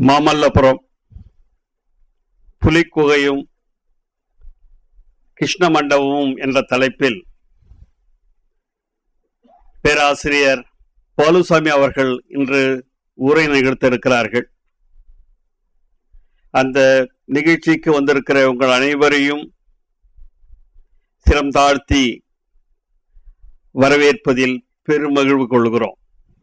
மாமல்லபுரம் புலிக்குகையும் கிருஷ்ண மண்டபமும் என்ற தலைப்பில் பேராசிரியர் பாலுசாமி அவர்கள் இன்று உரை நிகழ்த்திருக்கிறார்கள் அந்த நிகழ்ச்சிக்கு வந்திருக்கிற உங்கள் அனைவரையும் சிரம் தாழ்த்தி வரவேற்பதில் பெருமகிழ்வு கொள்கிறோம்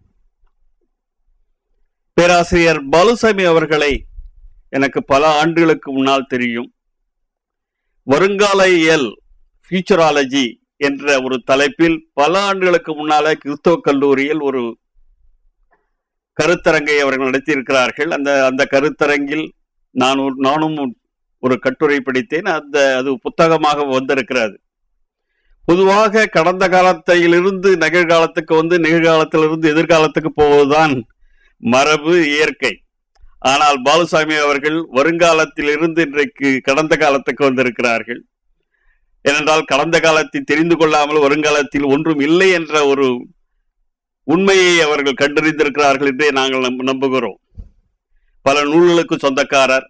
பேராசிரியர் பாலுசாமி அவர்களை எனக்கு பல ஆண்டுகளுக்கு முன்னால் தெரியும் வருங்கால இயல் ஃபியூச்சராலஜி என்ற ஒரு தலைப்பில் பல ஆண்டுகளுக்கு முன்னால கிறிஸ்தவ கல்லூரியில் ஒரு கருத்தரங்கை அவர்கள் நடத்தியிருக்கிறார்கள் அந்த அந்த கருத்தரங்கில் நான் ஒரு நானும் ஒரு கட்டுரை படித்தேன் அந்த அது புத்தகமாக வந்திருக்கிறது பொதுவாக கடந்த காலத்திலிருந்து நிகழ்காலத்துக்கு வந்து நிகழ்காலத்திலிருந்து எதிர்காலத்துக்கு போவதுதான் மரபு இயற்கை ஆனால் பாலுசாமி அவர்கள் வருங்காலத்தில் இருந்து இன்றைக்கு கடந்த காலத்துக்கு வந்திருக்கிறார்கள் ஏனென்றால் கடந்த காலத்தை தெரிந்து கொள்ளாமல் வருங்காலத்தில் ஒன்றும் இல்லை என்ற ஒரு உண்மையை அவர்கள் கண்டறிந்திருக்கிறார்கள் என்றே நாங்கள் நம்ப- நம்புகிறோம் பல நூல்களுக்கு சொந்தக்காரர்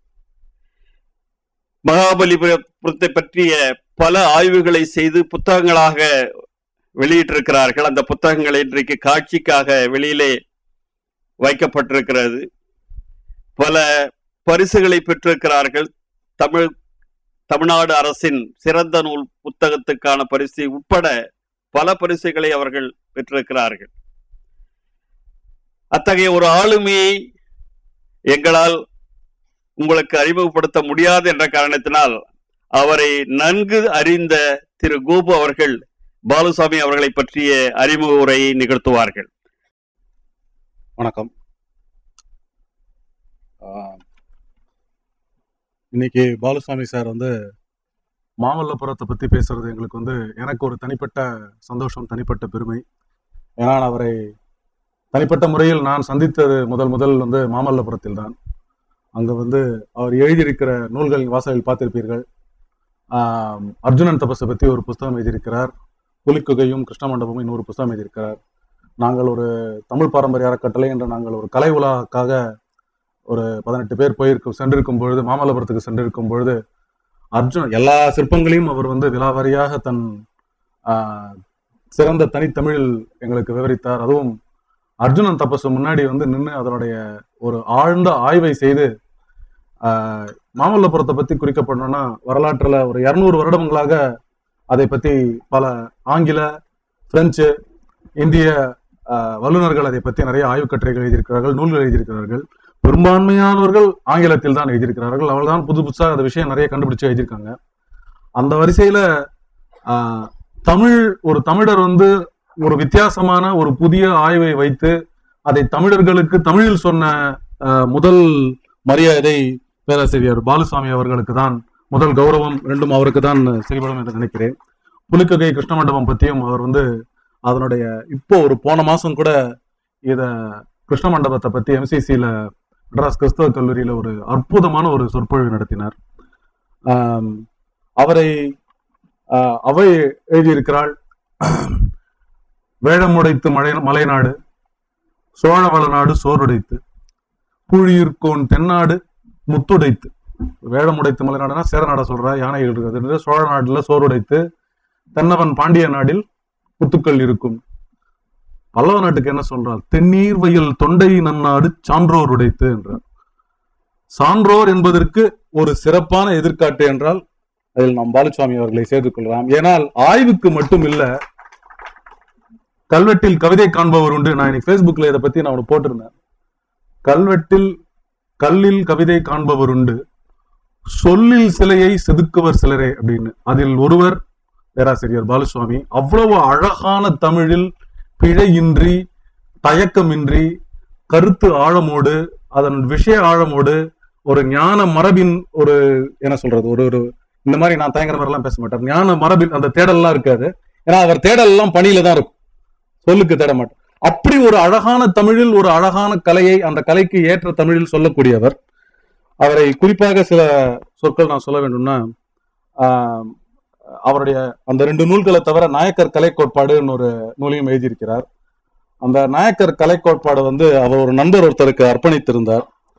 மகாபலிபுரத்தை பற்றிய பல ஆய்வுகளை செய்து புத்தகங்களாக வெளியிட்டிருக்கிறார்கள் அந்த புத்தகங்கள் இன்றைக்கு காட்சிக்காக வெளியிலே வைக்கப்பட்டிருக்கிறது பல பரிசுகளை பெற்றிருக்கிறார்கள் தமிழ் தமிழ்நாடு அரசின் சிறந்த நூல் புத்தகத்துக்கான பரிசு உட்பட பல பரிசுகளை அவர்கள் பெற்றிருக்கிறார்கள் அத்தகைய ஒரு ஆளுமையை எங்களால் உங்களுக்கு அறிமுகப்படுத்த முடியாது என்ற காரணத்தினால் அவரை நன்கு அறிந்த திரு கோபு அவர்கள் பாலுசாமி அவர்களை பற்றிய அறிமுக உரையை நிகழ்த்துவார்கள் வணக்கம் ஆஹ், இன்னைக்கு பாலுசாமி சார் வந்து மாமல்லபுரத்தை பத்தி பேசுறது எங்களுக்கு வந்து எனக்கு ஒரு தனிப்பட்ட சந்தோஷம் தனிப்பட்ட பெருமை ஏன்னா நான் அவரை தனிப்பட்ட முறையில் நான் சந்தித்தது முதல் முதல் வந்து மாமல்லபுரத்தில் தான் அங்க வந்து அவர் எழுதியிருக்கிற நூல்களின் வாசலில் பார்த்திருப்பீர்கள் ஆஹ், அர்ஜுனன் தபஸை பத்தி ஒரு புஸ்தகம் எழுதியிருக்கிறார் புலிக்குகையும் கிருஷ்ண மண்டபமும் இன்னொரு புஸ்தகம் எழுதியிருக்கிறார் நாங்கள் ஒரு தமிழ் பாரம்பரிய அறக்கட்டளை என்ற நாங்கள் ஒரு கலை உலாக்காக ஒரு பதினெட்டு பேர் போயிருக்கும் சென்றிருக்கும் பொழுது மாமல்லபுரத்துக்கு சென்றிருக்கும் பொழுது அர்ஜுன் எல்லா சிற்பங்களையும் அவர் வந்து விலாவாரியாக தன் ஆஹ், சிறந்த தனித்தமிழில் எங்களுக்கு விவரித்தார் அதுவும் அர்ஜுனன் தபசு முன்னாடி வந்து நின்று அதனுடைய ஒரு ஆழ்ந்த ஆய்வை செய்து ஆஹ், மாமல்லபுரத்தை பத்தி குறிக்கப்படணும்னா வரலாற்றுல ஒரு இருநூறு வருடங்களாக அதை பத்தி பல ஆங்கில பிரெஞ்சு இந்திய ஆஹ், வல்லுநர்கள் அதை பற்றி நிறைய ஆய்வுக் கட்டுரைகள் எழுதியிருக்கிறார்கள் நூல்கள் எழுதியிருக்கிறார்கள் பெரும்பான்மையானவர்கள் ஆங்கிலத்தில் தான் எழுதியிருக்கிறார்கள் அவர்கள் தான் புது புதுசாக அந்த விஷயம் நிறைய கண்டுபிடிச்சு எழுதியிருக்காங்க அந்த வரிசையில ஆஹ், தமிழ் ஒரு தமிழர் வந்து ஒரு வித்தியாசமான ஒரு புதிய ஆய்வை வைத்து அதை தமிழர்களுக்கு தமிழில் சொன்ன ஆஹ், முதல் மரியாதை பேராசிரியர் பாலுசாமி அவர்களுக்கு தான் முதல் கௌரவம் ரெண்டும் அவருக்கு தான் செல்படும் என்று நினைக்கிறேன் புலிக்ககை கிருஷ்ண மண்டபம் பற்றியும் அவர் வந்து அதனுடைய இப்போ ஒரு போன மாசம் கூட இத கிருஷ்ண மண்டபத்தை பத்தி எம்சிசியில மெட்ராஸ் கிறிஸ்தவ கல்லூரியில ஒரு அற்புதமான ஒரு சொற்பொழிவு நடத்தினார் ஆம், அவரை ஆஹ், அவை எழுதியிருக்கிறாள் வேழமுடைத்து மலை மலைநாடு சோழவள நாடு சோறுடைத்து புழியிற்கோன் தென்னாடு முத்துடைத்து வேழமுடைத்து மலைநாடுனா சேரநாட சொல்றா யானைகள் இருக்கிறது சோழ நாடுல சோறுடைத்து தென்னவன் பாண்டிய நாடில் முத்துக்கள் இருக்கும் பல்லவ நாட்டுக்கு என்ன சொல்றார் தென்னீர் வயல் தொண்டை நன்னாடு சான்றோர் உடைத்து என்றார் சான்றோர் என்பதற்கு ஒரு சிறப்பான எதிர்காட்டு என்றால் அதில் நாம் பாலுசாமி அவர்களை சேர்த்துக் கொள்ளலாம் ஏனால் ஆய்வுக்கு மட்டும் இல்ல கல்வெட்டில் கவிதை காண்பவர் உண்டு நான் இன்னைக்கு Facebookல இதை பத்தி நான் ஒன்று போட்டிருந்தேன் கல்வெட்டில் கல்லில் கவிதை காண்பவர் உண்டு சொல்லில் சிலையை செதுக்குவர் சிலரே அப்படின்னு அதில் ஒருவர் பேராசிரியர் பாலுசுவாமி அவ்வளவு அழகான தமிழில் பிழையின்றி தயக்கமின்றி கருத்து ஆழமோடு அதன் விஷய ஆழமோடு ஒரு ஞான மரபின் ஒரு என்ன சொல்றது ஒரு ஒரு இந்த மாதிரி நான் தயங்குற மாதிரிலாம் பேச மாட்டார் ஞான மரபின் அந்த தேடல்லாம் இருக்காது ஏன்னா அவர் தேடல் எல்லாம் பணியில தான் இருக்கும் சொல்லுக்கு தேட மாட்டார் அப்படி ஒரு அழகான தமிழில் ஒரு அழகான கலையை அந்த கலைக்கு ஏற்ற தமிழில் சொல்லக்கூடியவர் அவரை குறிப்பாக சில சொற்கள் நான் சொல்ல வேண்டும்னா ஆஹ், அவருடைய அந்த ரெண்டு நூல்களை தவிர நாயக்கர் கலை கோட்பாடுன்னு ஒரு நூலையும் எழுதியிருக்கிறார் அந்த நாயக்கர் கலை கோட்பாடு வந்து அவர் ஒரு நண்பர் ஒருத்தருக்கு அர்ப்பணித்திருந்தார்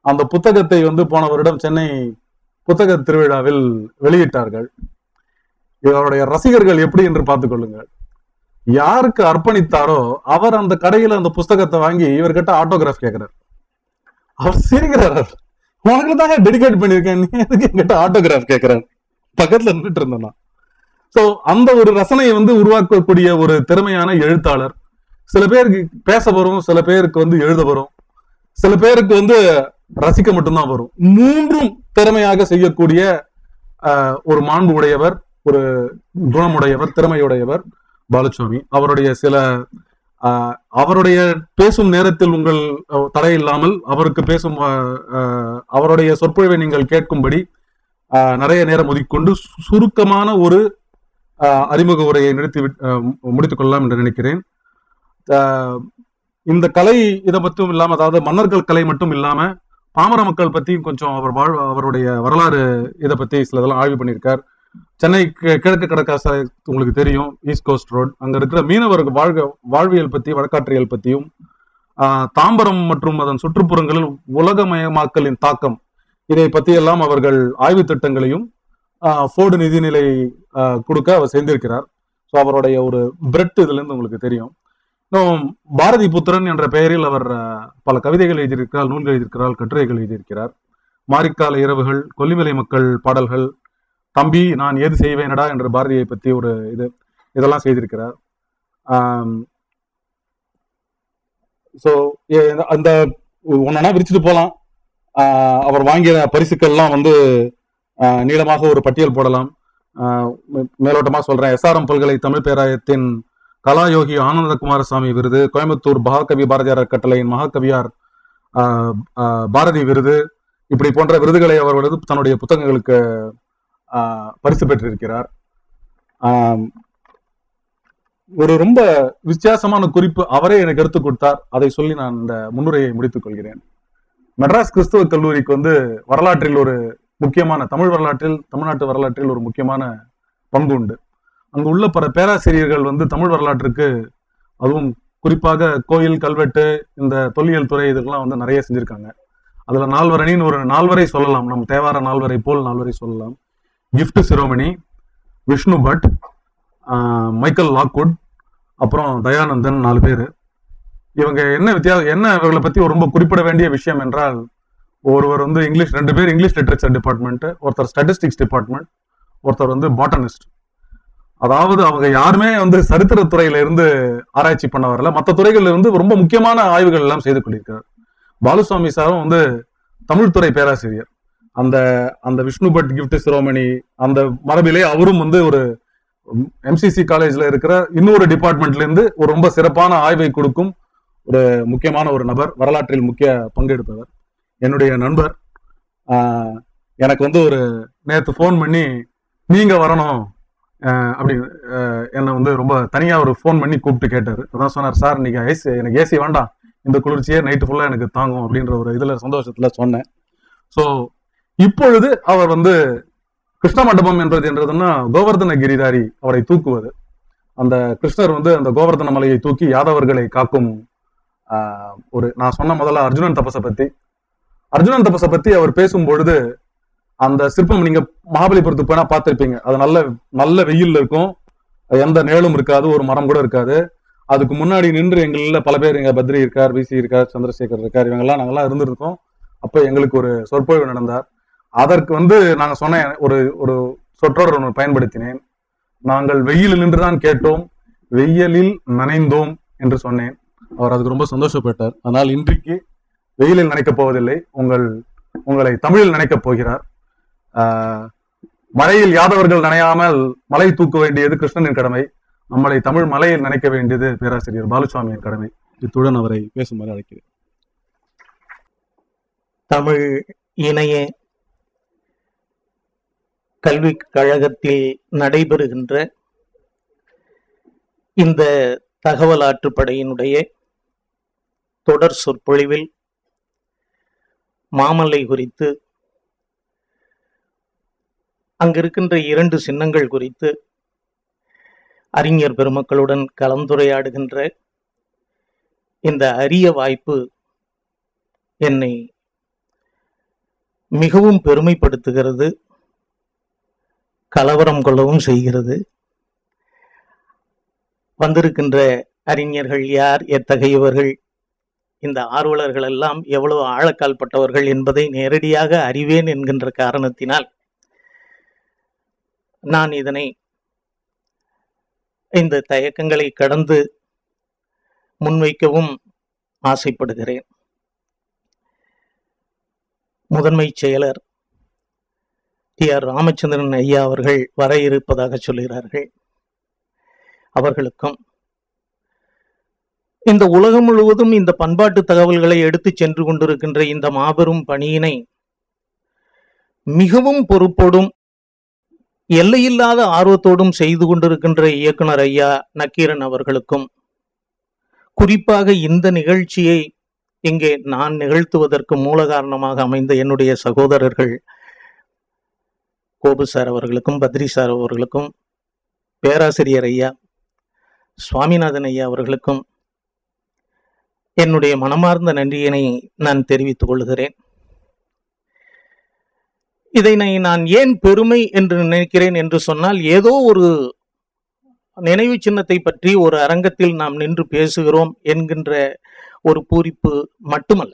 அந்த புத்தகத்தை வந்து போன வருடம் சென்னை புத்தக திருவிழாவில் வெளியிட்டார்கள் இவருடைய ரசிகர்கள் எப்படி என்று பார்த்துக் கொள்ளுங்கள் யாருக்கு அர்ப்பணித்தாரோ அவர் அந்த கடையில அந்த புஸ்தகத்தை வாங்கி இவர்கிட்ட ஆட்டோகிராஃப் கேட்கிறார் அவர் சிரிக்கிறார் அவர். உனக்கு தாங்க டெடிகேட் பண்ணிருக்கேன் நீ எதுக்கு என்கிட்ட ஆட்டோகிராஃப் கேட்கிறார் பக்கத்துல நின்றுட்டு இருந்தேன் நான் சோ அந்த ஒரு ரசனையை வந்து உருவாக்கக்கூடிய ஒரு திறமையான எழுத்தாளர் சில பேருக்கு பேச வரும் சில பேருக்கு வந்து எழுத வரும் சில பேருக்கு வந்து ரசிக்க மட்டும்தான் வரும் மூன்றும் திறமையாக செய்யக்கூடிய ஆஹ், ஒரு மாண்பு உடையவர் ஒரு குணமுடையவர் திறமையுடையவர் பாலுசாமி அவருடைய சில ஆஹ், அவருடைய பேசும் நேரத்தில் உங்கள் அஹ், தடை இல்லாமல் அவருக்கு பேசும் ஆஹ், ஆஹ், அவருடைய சொற்பொழிவை நீங்கள் கேட்கும்படி ஆஹ், நிறைய நேரம் ஒதுக்கிக்கொண்டு சு- சுருக்கமான ஒரு ஆஹ், அறிமுக உரையை நிறுத்தி விட்- ஆஹ், முடித்துக் கொள்ளலாம் என்று நினைக்கிறேன் ஆஹ், இந்த கலை இதை மட்டும் இல்லாம அதாவது மன்னர்கள் கலை மட்டும் இல்லாம பாமர மக்கள் பத்தியும் கொஞ்சம் அவர் வாழ் அவருடைய வரலாறு இதை பத்தி சில இதெல்லாம் ஆய்வு பண்ணியிருக்கார் சென்னை கி- கிழக்கு கடற்கரை உங்களுக்கு தெரியும் ஈஸ்ட் கோஸ்ட் ரோட் அங்க இருக்கிற மீனவர்கள் வாழ்க வாழ்வியல் பத்தி வழக்காற்றியல் பத்தியும் ஆஹ், தாம்பரம் மற்றும் அதன் சுற்றுப்புறங்களில் உலகமயமாக்கலின் தாக்கம் இதை பற்றியெல்லாம் அவர்கள் ஆய்வு திட்டங்களையும் ஆஹ், ஃபோர்டு நிதிநிலை ஆஹ், கொடுக்க அவர் செய்திருக்கிறார் ஸோ அவருடைய ஒரு பிரெட் இதுல இருந்து உங்களுக்கு தெரியும் இன்னும் பாரதி புத்திரன் என்ற பெயரில் அவர் ஆஹ், பல கவிதைகள் எழுதியிருக்கிறார் நூல்கள் எழுதியிருக்கிறார் கட்டுரைகள் எழுதியிருக்கிறார் மாரிக்கால இரவுகள் கொல்லிமலை மக்கள் பாடல்கள் தம்பி நான் ஏது செய்வேனடா என்ற பாரதியை பற்றி ஒரு இது இதெல்லாம் செய்திருக்கிறார் ஸோ அந்த ஒன்னா விரிச்சுட்டு போகலாம் அவர் வாங்கிய பரிசுக்கள்லாம் வந்து ஆஹ், நீளமாக ஒரு பட்டியல் போடலாம் ஆஹ், மே- மேலோட்டமா சொல்றேன் எஸ்ஆர்எம் பல்கலை தமிழ் பேராயத்தின் கலாயோகி ஆனந்தகுமாரசாமி விருது கோயம்புத்தூர் மகாகவி பாரதியார் கட்டளையின் மகாகவியார் ஆஹ், ஆஹ், பாரதி விருது இப்படி போன்ற விருதுகளை அவர் வந்து தன்னுடைய புத்தகங்களுக்கு ஆஹ், பரிசு பெற்றிருக்கிறார் ஆம், ஒரு ரொம்ப வித்தியாசமான குறிப்பு அவரே எனக்கு எடுத்து கொடுத்தார் அதை சொல்லி நான் இந்த முன்னுரையை முடித்துக் கொள்கிறேன் மெட்ராஸ் கிறிஸ்துவ கல்லூரிக்கு வந்து வரலாற்றில் ஒரு முக்கியமான தமிழ் வரலாற்றில் தமிழ்நாட்டு வரலாற்றில் ஒரு முக்கியமான பங்கு உண்டு அங்கு உள்ள பல பேராசிரியர்கள் வந்து தமிழ் வரலாற்றுக்கு அதுவும் குறிப்பாக கோயில் கல்வெட்டு இந்த தொல்லியல் துறை இதெல்லாம் வந்து நிறைய செஞ்சிருக்காங்க அதுல நால்வரணின்னு ஒரு நால்வரை சொல்லலாம் நம் தேவார நால்வரை போல் நால்வரை சொல்லலாம் Gift Siromani Vishnu but ah, Michael Lockwood அப்புறம் தயானந்தன் நாலு பேர் இவங்க என்ன வித்தியாசம் என்ன இவர்களை பத்தி ஒரு ரொம்ப குறிப்பிட வேண்டிய விஷயம் என்றால் ஒருவர் வந்து இங்கிலீஷ் ரெண்டு பேர் இங்கிலீஷ் லிட்ரேச்சர் டிபார்ட்மெண்ட் ஒருத்தர் ஸ்டாட்டிஸ்டிக்ஸ் டிபார்ட்மெண்ட் ஒருத்தர் வந்து பாட்டனிஸ்ட் அதாவது அவங்க யாருமே வந்து சரித்திரத்துறையில இருந்து ஆராய்ச்சி பண்ண வரல மற்ற துறைகள்ல இருந்து ரொம்ப முக்கியமான ஆய்வுகள் எல்லாம் செய்து கொண்டிருக்கிறார் பாலுசாமி சாரும் வந்து தமிழ் துறை பேராசிரியர் அந்த அந்த விஷ்ணு பட் கிஃப்ட் சிரோமணி அந்த மரபிலே அவரும் வந்து ஒரு எம்சிசி காலேஜ்ல இருக்கிற இன்னொரு டிபார்ட்மெண்ட்ல இருந்து ஒரு ரொம்ப சிறப்பான ஆய்வை கொடுக்கும் ஒரு முக்கியமான ஒரு நபர் வரலாற்றில் முக்கிய பங்கெடுப்பவர் என்னுடைய நண்பர் ஆஹ், எனக்கு வந்து ஒரு நேத்து ஃபோன் பண்ணி நீங்க வரணும் ஆஹ், அப்படி ஆஹ், என்னை வந்து ரொம்ப தனியா ஒரு ஃபோன் பண்ணி கூப்பிட்டு கேட்டாரு அதான் சொன்னார் சார் இன்னைக்கு ஏசி எனக்கு ஏசி வேண்டாம் இந்த குளிர்ச்சியே நைட்டு ஃபுல்லா எனக்கு தாங்கும் அப்படின்ற ஒரு இதுல சந்தோஷத்துல சொன்னேன் ஸோ இப்பொழுது அவர் வந்து கிருஷ்ண மண்டபம் என்றது என்றதுன்னா கோவர்தன கிரிதாரி அவரை தூக்குவது அந்த கிருஷ்ணர் வந்து அந்த கோவர்தன மலையை தூக்கி யாதவர்களை காக்கும் ஆஹ், ஒரு நான் சொன்ன முதல்ல அர்ஜுனன் தபஸை பத்தி அர்ஜுனன் தபஸை பத்தி அவர் பேசும் பொழுது அந்த சிற்பம் நீங்க மகாபலிபுரத்துக்கு போனா பார்த்திருப்பீங்க அது நல்ல நல்ல வெயில்ல இருக்கும் எந்த நிழலும் இருக்காது ஒரு மரம் கூட இருக்காது அதுக்கு முன்னாடி நின்று எங்கள பல பேர் எங்க பத்ரி இருக்கார் விசி இருக்கார் சந்திரசேகர் இருக்கார் இவங்கெல்லாம் நாங்கெல்லாம் இருந்திருக்கோம் அப்ப எங்களுக்கு ஒரு சொற்பொழிவு நடந்தார் அதற்கு வந்து நாங்க சொன்ன ஒரு ஒரு சொற்றொடர் ஒன்று பயன்படுத்தினேன் நாங்கள் வெயிலில் நின்றுதான் கேட்டோம் வெயிலில் நனைந்தோம் என்று சொன்னேன் அவர் அதுக்கு ரொம்ப சந்தோஷப்பட்டார் ஆனால் இன்றைக்கு வெயிலில் நினைக்கப் போவதில்லை உங்கள் உங்களை தமிழில் நினைக்கப் போகிறார் ஆஹ், மழையில் யாதவர்கள் நனையாமல் மலை தூக்க வேண்டியது கிருஷ்ணனின் கடமை நம்மளை தமிழ் மலையில் நினைக்க வேண்டியது பேராசிரியர் பாலுசாமியின் கடமை இத்துடன் அவரை பேசுமாறு அழைக்கிறேன் தமிழ் இணைய கல்விக் கழகத்தில் நடைபெறுகின்ற இந்த தகவல் ஆற்றுப்படையினுடைய தொடர் சொற்பொழிவில் மாமல்லை குறித்து அங்கிருக்கின்ற இரண்டு சின்னங்கள் குறித்து அறிஞர் பெருமக்களுடன் கலந்துரையாடுகின்ற இந்த அரிய வாய்ப்பு என்னை மிகவும் பெருமைப்படுத்துகிறது கலவரம் கொள்ளவும் செய்கிறது வந்திருக்கின்ற அறிஞர்கள் யார் எத்தகையவர்கள் இந்த ஆர்வலர்கள் எல்லாம் எவ்வளவு ஆழக்கால் பட்டவர்கள் என்பதை நேரடியாக அறிவேன் என்கின்ற காரணத்தினால் நான் இதனை இந்த தயக்கங்களை கடந்து முன்வைக்கவும் ஆசைப்படுகிறேன் முதன்மை செயலர் டி ஆர் ராமச்சந்திரன் ஐயா அவர்கள் வர இருப்பதாக சொல்கிறார்கள் அவர்களுக்கும் இந்த உலகம் முழுவதும் இந்த பண்பாட்டு தகவல்களை எடுத்து சென்று கொண்டிருக்கின்ற இந்த மாபெரும் பணியினை மிகவும் பொறுப்போடும் எல்லையில்லாத ஆர்வத்தோடும் செய்து கொண்டிருக்கின்ற இயக்குனர் ஐயா நக்கீரன் அவர்களுக்கும் குறிப்பாக இந்த நிகழ்ச்சியை இங்கே நான் நிகழ்த்துவதற்கு மூல காரணமாக அமைந்த என்னுடைய சகோதரர்கள் கோபு சார் அவர்களுக்கும் பத்ரி சார் அவர்களுக்கும் பேராசிரியர் ஐயா சுவாமிநாதன் ஐயா அவர்களுக்கும் என்னுடைய மனமார்ந்த நன்றியினை நான் தெரிவித்துக் கொள்கிறேன் இதனை நான் ஏன் பெருமை என்று நினைக்கிறேன் என்று சொன்னால் ஏதோ ஒரு நினைவு சின்னத்தை பற்றி ஒரு அரங்கத்தில் நாம் நின்று பேசுகிறோம் என்கின்ற ஒரு பூரிப்பு மட்டுமல்ல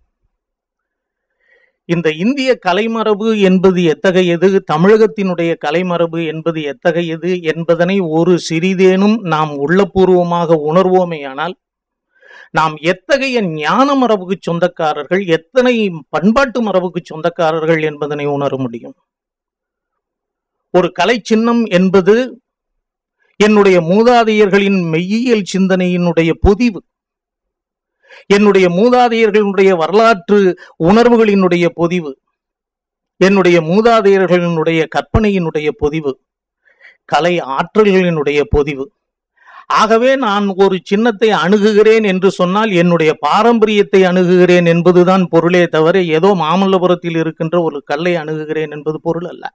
இந்த இந்திய கலைமரபு என்பது எத்தகையது தமிழகத்தினுடைய கலைமரபு என்பது எத்தகையது என்பதனை ஒரு சிறிதேனும் நாம் உள்ளபூர்வமாக உணர்வோமேயானால் நாம் எத்தகைய ஞான மரபுக்கு சொந்தக்காரர்கள் எத்தனை பண்பாட்டு மரபுக்கு சொந்தக்காரர்கள் என்பதனை உணர முடியும் ஒரு கலை சின்னம் என்பது என்னுடைய மூதாதையர்களின் மெய்யியல் சிந்தனையினுடைய பொதிவு என்னுடைய மூதாதையர்களுடைய வரலாற்று உணர்வுகளினுடைய பொதிவு என்னுடைய மூதாதையர்களினுடைய கற்பனையினுடைய பொதிவு கலை ஆற்றல்களினுடைய பொதிவு ஆகவே நான் ஒரு சின்னத்தை அணுகுகிறேன் என்று சொன்னால் என்னுடைய பாரம்பரியத்தை அணுகுகிறேன் என்பதுதான் பொருளே தவிர ஏதோ மாமல்லபுரத்தில் இருக்கின்ற ஒரு கல்லை அணுகுகிறேன் என்பது பொருள் அல்ல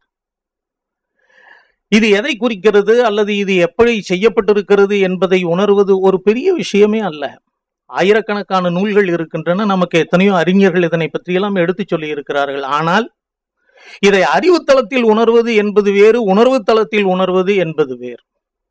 இது எதை குறிக்கிறது அல்லது இது எப்படி செய்யப்பட்டிருக்கிறது என்பதை உணர்வது ஒரு பெரிய விஷயமே அல்ல ஆயிரக்கணக்கான நூல்கள் இருக்கின்றன நமக்கு எத்தனையோ அறிஞர்கள் இதனை பற்றியெல்லாம் எடுத்துச் சொல்லி இருக்கிறார்கள் ஆனால் இதை அறிவுத்தளத்தில் உணர்வது என்பது வேறு உணர்வு தளத்தில் உணர்வது என்பது வேறு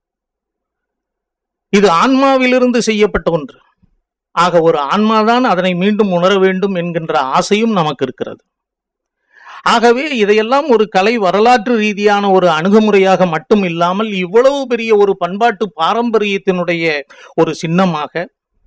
இது ஆன்மாவிலிருந்து செய்யப்பட்ட ஒன்று ஆக ஒரு ஆன்மாதான் அதனை மீண்டும் உணர வேண்டும் என்கின்ற ஆசையும் நமக்கு இருக்கிறது ஆகவே இதையெல்லாம் ஒரு கலை வரலாற்று ரீதியான ஒரு அணுகுமுறையாக மட்டும் இல்லாமல் இவ்வளவு பெரிய ஒரு பண்பாட்டு பாரம்பரியத்தினுடைய ஒரு சின்னமாக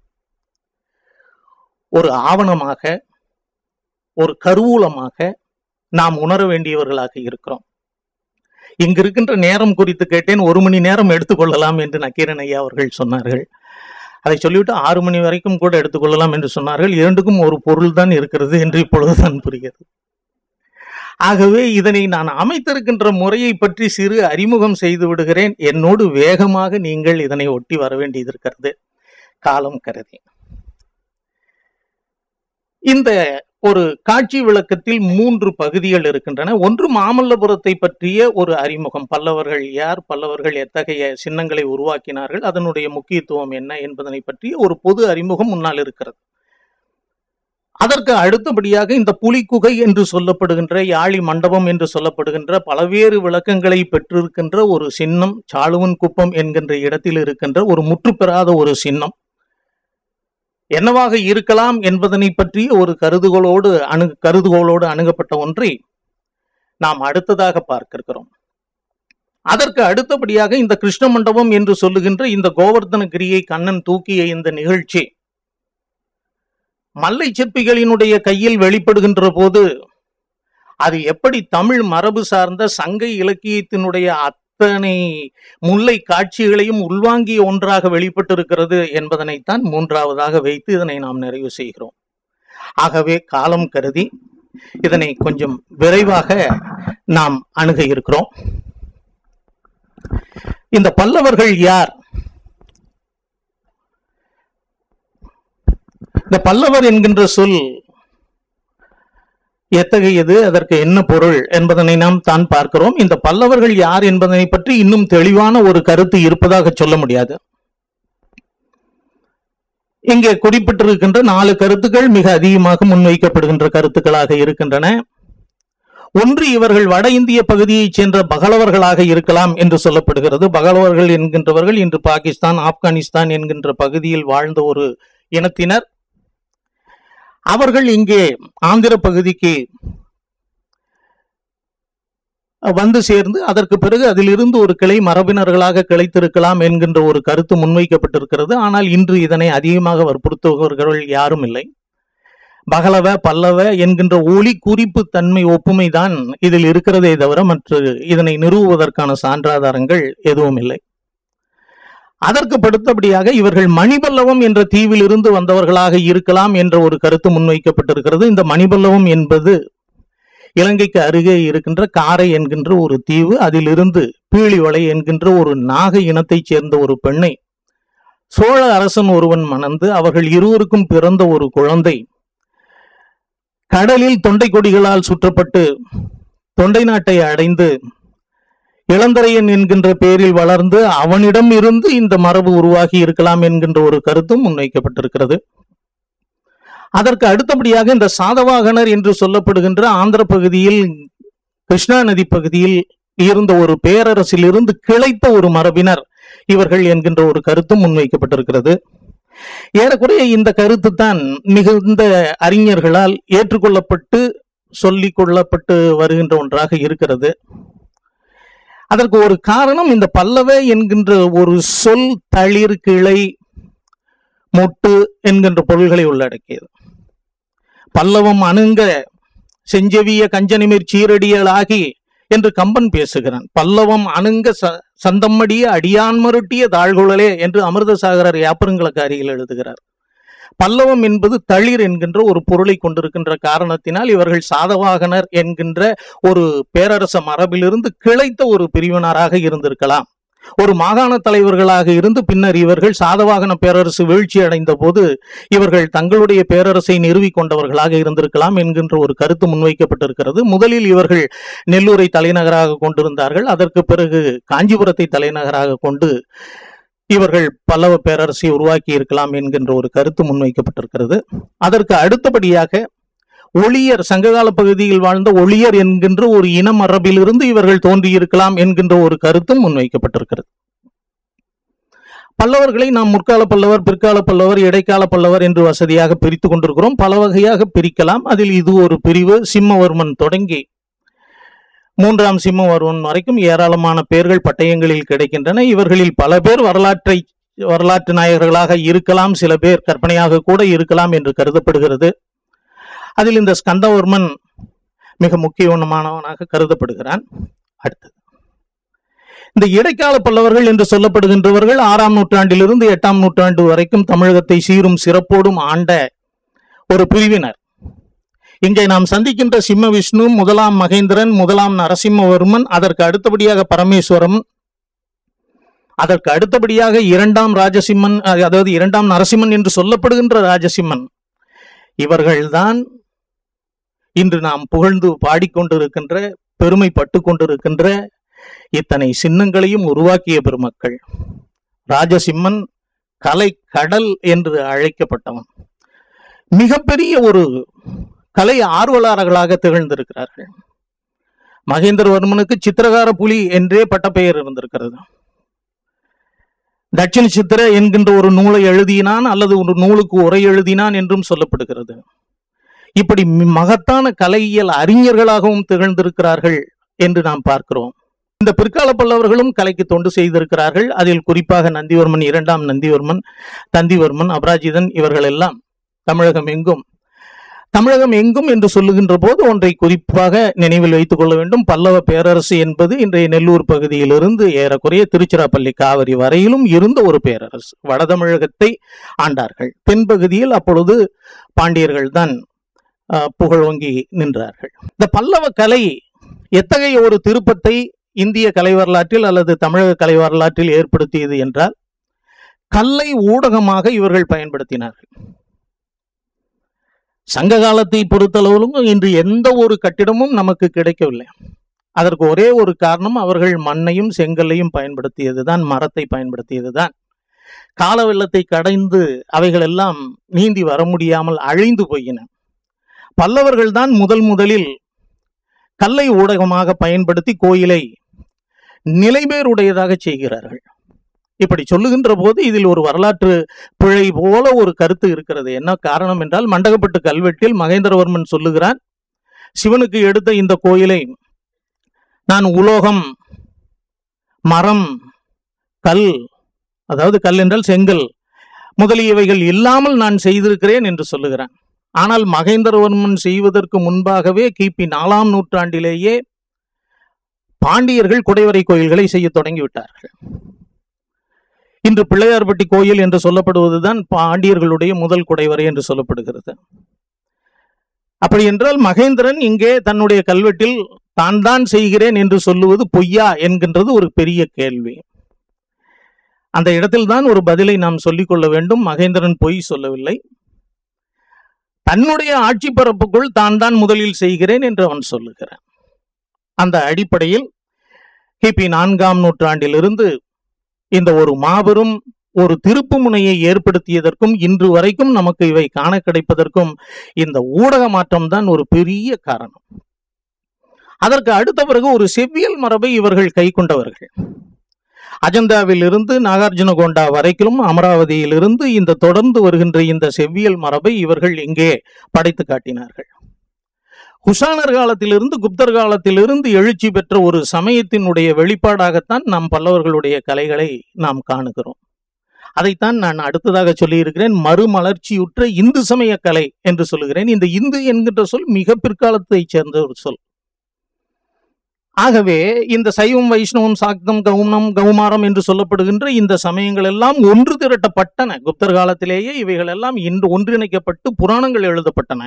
ஒரு ஆவணமாக ஒரு கருவூலமாக நாம் உணர வேண்டியவர்களாக இருக்கிறோம் இங்கு இருக்கின்ற நேரம் குறித்து கேட்டேன் ஒரு மணி நேரம் எடுத்துக்கொள்ளலாம் என்று நக்கீரன் ஐயா அவர்கள் சொன்னார்கள் அதை சொல்லிவிட்டு ஆறு மணி வரைக்கும் கூட எடுத்துக்கொள்ளலாம் என்று சொன்னார்கள் இரண்டுக்கும் ஒரு பொருள் தான் இருக்கிறது என்று இப்பொழுதுதான் புரிகிறது ஆகவே இதனை நான் அமைத்திருக்கின்ற முறையை பற்றி சிறு அறிமுகம் செய்து விடுகிறேன் என்னோடு வேகமாக நீங்கள் இதனை ஒட்டி வர வேண்டியது இருக்கிறது காலம் கருதி இந்த ஒரு காட்சி விளக்கத்தில் மூன்று பகுதிகள் இருக்கின்றன ஒன்று மாமல்லபுரத்தை பற்றிய ஒரு அறிமுகம் பல்லவர்கள் யார் பல்லவர்கள் எத்தகைய சின்னங்களை உருவாக்கினார்கள் அதனுடைய முக்கியத்துவம் என்ன என்பதனை பற்றிய ஒரு பொது அறிமுகம் முன்னால் இருக்கிறது அதற்கு அடுத்தபடியாக இந்த புலிக்குகை என்று சொல்லப்படுகின்ற யாழி மண்டபம் என்று சொல்லப்படுகின்ற பலவேறு விளக்கங்களை பெற்றிருக்கின்ற ஒரு சின்னம் சாளுவன் குப்பம் என்கின்ற இடத்தில் இருக்கின்ற ஒரு முற்றுப்பெறாத ஒரு சின்னம் என்னவாக இருக்கலாம் என்பதனை பற்றிய ஒரு கருதுகோளோடு அணு கருதுகோளோடு அணுகப்பட்ட ஒன்றை நாம் அடுத்ததாக பார்க்க இருக்கிறோம் அதற்கு அடுத்தபடியாக இந்த கிருஷ்ண மண்டபம் என்று சொல்லுகின்ற இந்த கோவர்தனகிரியை கண்ணன் தூக்கிய இந்த நிகழ்ச்சி மல்லை சிற்பிகளினுடைய கையில் வெளிப்படுகின்ற போது அது எப்படி தமிழ் மரபு சார்ந்த சங்க இலக்கியத்தினுடைய அத்தனை முல்லை காட்சிகளையும் உள்வாங்கிய ஒன்றாக வெளிப்பட்டிருக்கிறது என்பதனைத்தான் மூன்றாவதாக வைத்து இதனை நாம் நிறைவு செய்கிறோம் ஆகவே காலம் கருதி இதனை கொஞ்சம் விரைவாக நாம் அணுக இருக்கிறோம் இந்த பல்லவர்கள் யார் இந்த பல்லவர் என்கின்ற சொல் எத்தகையது அதற்கு என்ன பொருள் என்பதனை நாம் தான் பார்க்கிறோம் இந்த பல்லவர்கள் யார் என்பதனை பற்றி இன்னும் தெளிவான ஒரு கருத்து இருப்பதாக சொல்ல முடியாது இங்கே குறிப்பிட்டிருக்கின்ற நாலு கருத்துக்கள் மிக அதிகமாக முன்வைக்கப்படுகின்ற கருத்துக்களாக இருக்கின்றன ஒன்று இவர்கள் வட இந்திய பகுதியைச் சேர்ந்த பகலவர்களாக இருக்கலாம் என்று சொல்லப்படுகிறது பகலவர்கள் என்கின்றவர்கள் இன்று பாகிஸ்தான் ஆப்கானிஸ்தான் என்கின்ற பகுதியில் வாழ்ந்த ஒரு இனத்தினர் அவர்கள் இங்கே ஆந்திர பகுதிக்கு வந்து சேர்ந்து அதற்கு பிறகு அதிலிருந்து ஒரு கிளை மரபினர்களாக கிளைத்திருக்கலாம் என்கின்ற ஒரு கருத்து முன்வைக்கப்பட்டிருக்கிறது ஆனால் இன்று இதனை அதிகமாக வற்புறுத்துபவர்கள் யாரும் இல்லை பகலவ பல்லவ என்கின்ற ஒளி குறிப்பு தன்மை ஒப்புமை தான் இதில் இருக்கிறதே தவிர மற்ற இதனை நிறுவுவதற்கான சான்றாதாரங்கள் எதுவும் இல்லை அதற்கு படுத்தபடியாக இவர்கள் மணிபல்லவம் என்ற தீவில் இருந்து வந்தவர்களாக இருக்கலாம் என்ற ஒரு கருத்து முன்வைக்கப்பட்டிருக்கிறது இந்த மணிபல்லவம் என்பது இலங்கைக்கு அருகே இருக்கின்ற காரை என்கின்ற ஒரு தீவு அதிலிருந்து பீழிவளை என்கின்ற ஒரு நாக இனத்தைச் சேர்ந்த ஒரு பெண்ணை சோழ அரசன் ஒருவன் மணந்து அவர்கள் இருவருக்கும் பிறந்த ஒரு குழந்தை கடலில் தொண்டை கொடிகளால் சுற்றப்பட்டு தொண்டை நாட்டை அடைந்து இளந்தரையன் என்கின்ற பெயரில் வளர்ந்து அவனிடம் இருந்து இந்த மரபு உருவாகி இருக்கலாம் என்கின்ற ஒரு கருத்தும் முன்வைக்கப்பட்டிருக்கிறது அதற்கு அடுத்தபடியாக இந்த சாதவாகனர் என்று சொல்லப்படுகின்ற ஆந்திர பகுதியில் கிருஷ்ணா நதி பகுதியில் இருந்த ஒரு பேரரசிலிருந்து கிளைத்த ஒரு மரபினர் இவர்கள் என்கின்ற ஒரு கருத்தும் முன்வைக்கப்பட்டிருக்கிறது ஏறக்குறைய இந்த கருத்து தான் மிகுந்த அறிஞர்களால் ஏற்றுக்கொள்ளப்பட்டு சொல்லிக் கொள்ளப்பட்டு வருகின்ற ஒன்றாக இருக்கிறது அதற்கு ஒரு காரணம் இந்த பல்லவ என்கின்ற ஒரு சொல் தளிர் கிளை மொட்டு என்கின்ற பொருள்களை உள்ளடக்கியது பல்லவம் அணுங்க செஞ்செவிய கஞ்சனிமிர் சீரடியலாகி என்று கம்பன் பேசுகிறான் பல்லவம் அணுங்க ச- சந்தம்மடிய அடியான் மருட்டிய தாழ்குழலே என்று அமிர்தசாகரர் யாப்பருங்களக்காரியில் எழுதுகிறார் பல்லவம் என்பது தளிர் என்கின்ற ஒரு பொருளை கொண்டிருக்கின்ற காரணத்தினால் இவர்கள் சாதவாகனர் என்கின்ற ஒரு பேரரச மரபிலிருந்து கிளைத்த ஒரு பிரிவினராக இருந்திருக்கலாம் ஒரு மாகாண தலைவர்களாக இருந்து பின்னர் இவர்கள் சாதவாகன பேரரசு வீழ்ச்சி அடைந்த போது இவர்கள் தங்களுடைய பேரரசை நிறுவிக் கொண்டவர்களாக இருந்திருக்கலாம் என்கின்ற ஒரு கருத்து முன்வைக்கப்பட்டிருக்கிறது முதலில் இவர்கள் நெல்லூரை தலைநகராக கொண்டிருந்தார்கள் அதற்கு பிறகு காஞ்சிபுரத்தை தலைநகராக கொண்டு இவர்கள் பல்லவ பேரரசை உருவாக்கி இருக்கலாம் என்கின்ற ஒரு கருத்து முன்வைக்கப்பட்டிருக்கிறது அதற்கு அடுத்தபடியாக ஒளியர் சங்ககால பகுதியில் வாழ்ந்த ஒளியர் என்கின்ற ஒரு இன மரபிலிருந்து இவர்கள் தோன்றியிருக்கலாம் என்கின்ற ஒரு கருத்தும் முன்வைக்கப்பட்டிருக்கிறது பல்லவர்களை நாம் முற்கால பல்லவர் பிற்கால பல்லவர் இடைக்கால பல்லவர் என்று வசதியாக பிரித்து கொண்டிருக்கிறோம் பல வகையாக பிரிக்கலாம் அதில் இது ஒரு பிரிவு சிம்மவர்மன் தொடங்கி மூன்றாம் சிம்மவர்மன் வரைக்கும் ஏராளமான பெயர்கள் பட்டயங்களில் கிடைக்கின்றன இவர்களில் பல பேர் வரலாற்றை வரலாற்று நாயகர்களாக இருக்கலாம் சில பேர் கற்பனையாக கூட இருக்கலாம் என்று கருதப்படுகிறது அதில் இந்த ஸ்கந்தவர்மன் மிக முக்கியமானவனாக கருதப்படுகிறான் அடுத்தது இந்த இடைக்கால பல்லவர்கள் என்று சொல்லப்படுகின்றவர்கள் ஆறாம் நூற்றாண்டிலிருந்து எட்டாம் நூற்றாண்டு வரைக்கும் தமிழகத்தை சீரும் சிறப்போடும் ஆண்ட ஒரு பிரிவினர் இங்கே நாம் சந்திக்கின்ற சிம்ம விஷ்ணு முதலாம் மகேந்திரன் முதலாம் நரசிம்மவர்மன் அதற்கு அடுத்தபடியாக பரமேஸ்வரம் அதற்கு அடுத்தபடியாக இரண்டாம் ராஜசிம்மன் அதாவது இரண்டாம் நரசிம்மன் என்று சொல்லப்படுகின்ற ராஜசிம்மன் இவர்கள்தான் இன்று நாம் புகழ்ந்து பாடிக்கொண்டிருக்கின்ற பெருமைப்பட்டு கொண்டிருக்கின்ற இத்தனை சின்னங்களையும் உருவாக்கிய பெருமக்கள் ராஜசிம்மன் கலை கடல் என்று அழைக்கப்பட்டவன் மிகப்பெரிய ஒரு கலை ஆர்வலர்களாக திகழ்ந்திருக்கிறார்கள் மகேந்திரவர்மனுக்கு சித்திரகார புலி என்றே பட்டப்பெயர் இருந்திருக்கிறது தட்சிண சித்திர என்கின்ற ஒரு நூலை எழுதினான் அல்லது ஒரு நூலுக்கு உரை எழுதினான் என்றும் சொல்லப்படுகிறது இப்படி மி- மகத்தான கலையியல் அறிஞர்களாகவும் திகழ்ந்திருக்கிறார்கள் என்று நாம் பார்க்கிறோம் இந்த பிற்கால பல்லவர்களும் கலைக்கு தொண்டு செய்திருக்கிறார்கள் அதில் குறிப்பாக நந்திவர்மன் இரண்டாம் நந்திவர்மன் தந்திவர்மன் அபராஜிதன் இவர்கள் எல்லாம் தமிழகம் எங்கும் தமிழகம் எங்கும் என்று சொல்லுகின்ற போது ஒன்றை குறிப்பாக நினைவில் வைத்துக் கொள்ள வேண்டும் பல்லவ பேரரசு என்பது இன்றைய நெல்லூர் பகுதியிலிருந்து ஏறக்குறைய திருச்சிராப்பள்ளி காவிரி வரையிலும் இருந்த ஒரு பேரரசு வடதமிழகத்தை ஆண்டார்கள் தென்பகுதியில் அப்பொழுது பாண்டியர்கள் தான் புகழோங்கி நின்றார்கள் இந்த பல்லவ கலை எத்தகைய ஒரு திருப்பத்தை இந்திய கலை வரலாற்றில் அல்லது தமிழக கலை வரலாற்றில் ஏற்படுத்தியது என்றால் கல்லை ஊடகமாக இவர்கள் பயன்படுத்தினார்கள் சங்க காலத்தை பொறுத்தளவிலும் இன்று எந்த ஒரு கட்டிடமும் நமக்கு கிடைக்கவில்லை அதற்கு ஒரே ஒரு காரணம் அவர்கள் மண்ணையும் செங்கல்லையும் பயன்படுத்தியதுதான் மரத்தை பயன்படுத்தியதுதான் கால வெள்ளத்தை கடைந்து அவைகள் எல்லாம் நீந்தி வர முடியாமல் அழிந்து போயின பல்லவர்கள் தான் முதல் முதலில் கல்லை ஊடகமாக பயன்படுத்தி கோயிலை நிலைபேறுடையதாக செய்கிறார்கள் இப்படி சொல்லுகின்ற போது இதில் ஒரு வரலாற்று பிழை போல ஒரு கருத்து இருக்கிறது என்ன காரணம் என்றால் மண்டகப்பட்டு கல்வெட்டில் மகேந்திரவர்மன் சொல்லுகிறான் சிவனுக்கு எடுத்த இந்த கோயிலை நான் உலோகம் மரம் கல் அதாவது கல் என்றால் செங்கல் முதலியவைகள் இல்லாமல் நான் செய்திருக்கிறேன் என்று சொல்லுகிறான் ஆனால் மகேந்திரவர்மன் செய்வதற்கு முன்பாகவே கிபி நாலாம் நூற்றாண்டிலேயே பாண்டியர்கள் குடைவரை கோயில்களை செய்ய தொடங்கிவிட்டார்கள் இன்று பிள்ளையார்பட்டி கோயில் என்று சொல்லப்படுவதுதான் பாண்டியர்களுடைய முதல் குடைவரை என்று சொல்லப்படுகிறது அப்படி என்றால் மகேந்திரன் இங்கே தன்னுடைய கல்வெட்டில் தான் தான் செய்கிறேன் என்று சொல்லுவது பொய்யா என்கின்றது ஒரு பெரிய கேள்வி அந்த இடத்தில்தான் ஒரு பதிலை நாம் சொல்லிக் கொள்ள வேண்டும் மகேந்திரன் பொய் சொல்லவில்லை தன்னுடைய ஆட்சி பரப்புக்குள் தான் தான் முதலில் செய்கிறேன் என்று அவன் சொல்லுகிறான் அந்த அடிப்படையில் கிபி நான்காம் நூற்றாண்டிலிருந்து இந்த ஒரு மாபெரும் ஒரு திருப்பு முனையை ஏற்படுத்தியதற்கும் இன்று வரைக்கும் நமக்கு இவை காண கிடைப்பதற்கும் இந்த ஊடக மாற்றம் தான் ஒரு பெரிய காரணம் அதற்கு அடுத்த பிறகு ஒரு செவ்வியல் மரபை இவர்கள் கை கொண்டவர்கள் அஜந்தாவில் இருந்து நாகார்ஜுனகோண்டா வரைக்கும் அமராவதியிலிருந்து இந்த தொடர்ந்து வருகின்ற இந்த செவ்வியல் மரபை இவர்கள் இங்கே படைத்து காட்டினார்கள் குஷானர் காலத்திலிருந்து குப்தர் காலத்திலிருந்து எழுச்சி பெற்ற ஒரு சமயத்தினுடைய வெளிப்பாடாகத்தான் நாம் பல்லவர்களுடைய கலைகளை நாம் காணுகிறோம் அதைத்தான் நான் அடுத்ததாக சொல்லியிருக்கிறேன் மறுமலர்ச்சியுற்ற இந்து சமய கலை என்று சொல்லுகிறேன் இந்த இந்து என்கின்ற சொல் மிக பிற்காலத்தைச் சேர்ந்த ஒரு சொல் ஆகவே இந்த சைவம் வைஷ்ணவம் சாக்தம் கவுனம் கௌமாரம் என்று சொல்லப்படுகின்ற இந்த சமயங்கள் எல்லாம் ஒன்று திரட்டப்பட்டன குப்தர் காலத்திலேயே இவைகள் எல்லாம் இன்று ஒன்றிணைக்கப்பட்டு புராணங்கள் எழுதப்பட்டன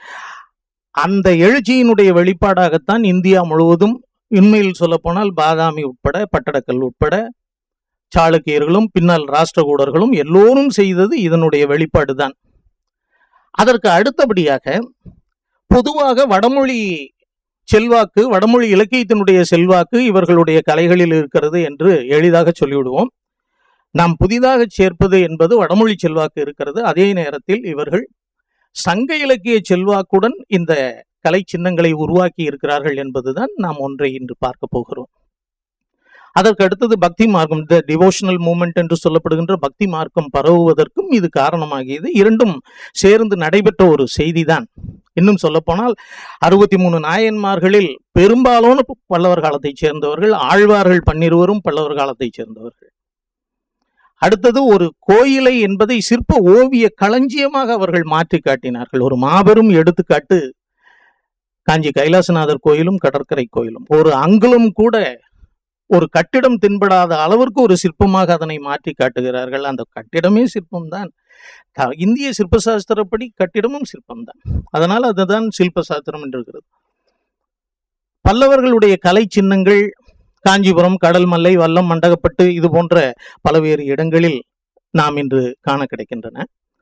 அந்த எழுச்சியினுடைய வெளிப்பாடாகத்தான் இந்தியா முழுவதும் உண்மையில் சொல்லப்போனால் பாதாமி உட்பட பட்டடக்கல் உட்பட சாளுக்கியர்களும் பின்னால் ராஷ்டிரகூடர்களும் எல்லோரும் செய்தது இதனுடைய வெளிப்பாடு தான் அதற்கு அடுத்தபடியாக பொதுவாக வடமொழி செல்வாக்கு வடமொழி இலக்கியத்தினுடைய செல்வாக்கு இவர்களுடைய கலைகளில் இருக்கிறது என்று எளிதாக சொல்லிவிடுவோம் நாம் புதிதாக சேர்ப்பது என்பது வடமொழி செல்வாக்கு இருக்கிறது அதே நேரத்தில் இவர்கள் சங்க இலக்கிய செல்வாக்குடன் இந்த கலை சின்னங்களை உருவாக்கி இருக்கிறார்கள் என்பதுதான் நாம் ஒன்றை இன்று பார்க்க போகிறோம் அதற்கு அடுத்தது பக்தி மார்க்கம் த டிவோஷனல் மூமெண்ட் என்று சொல்லப்படுகின்ற பக்தி மார்க்கம் பரவுவதற்கும் இது காரணமாகியது இரண்டும் சேர்ந்து நடைபெற்ற ஒரு செய்திதான் இன்னும் சொல்லப்போனால் அறுபத்தி மூணு நாயன்மார்களில் பெரும்பாலான பல்லவர் காலத்தைச் சேர்ந்தவர்கள் ஆழ்வார்கள் பன்னிருவரும் பல்லவர் காலத்தைச் சேர்ந்தவர்கள் அடுத்தது ஒரு கோயிலை என்பதை சிற்ப ஓவிய களஞ்சியமாக அவர்கள் மாற்றி காட்டினார்கள் ஒரு மாபெரும் எடுத்துக்காட்டு காஞ்சி கைலாசநாதர் கோயிலும் கடற்கரை கோயிலும் ஒரு அங்குலம் கூட ஒரு கட்டிடம் தென்படாத அளவிற்கு ஒரு சிற்பமாக அதனை மாற்றி காட்டுகிறார்கள் அந்த கட்டிடமே சிற்பம்தான் க- இந்திய சிற்ப சாஸ்திரப்படி கட்டிடமும் சிற்பம்தான் அதனால் அதுதான் சில்ப சாஸ்திரம் என்று இருக்கிறது பல்லவர்களுடைய கலை சின்னங்கள் காஞ்சிபுரம் கடல் மல்லை வல்லம் மண்டகப்பட்டு இது போன்ற பல்வேறு இடங்களில் நாம் இன்று காண கிடைக்கின்றன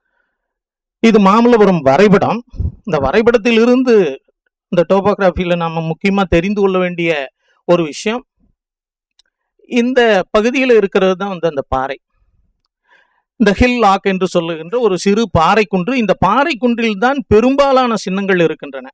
இது மாமல்லபுரம் வரைபடம் இந்த வரைபடத்தில் இருந்து இந்த டோபோகிராஃபியில் நாம முக்கியமா தெரிந்து கொள்ள வேண்டிய ஒரு விஷயம் இந்த பகுதியில் இருக்கிறது தான் வந்து அந்த பாறை இந்த ஹில் லாக் என்று சொல்லுகின்ற ஒரு சிறு பாறை குன்று இந்த பாறை குன்றில் தான் பெரும்பாலான சின்னங்கள் இருக்கின்றன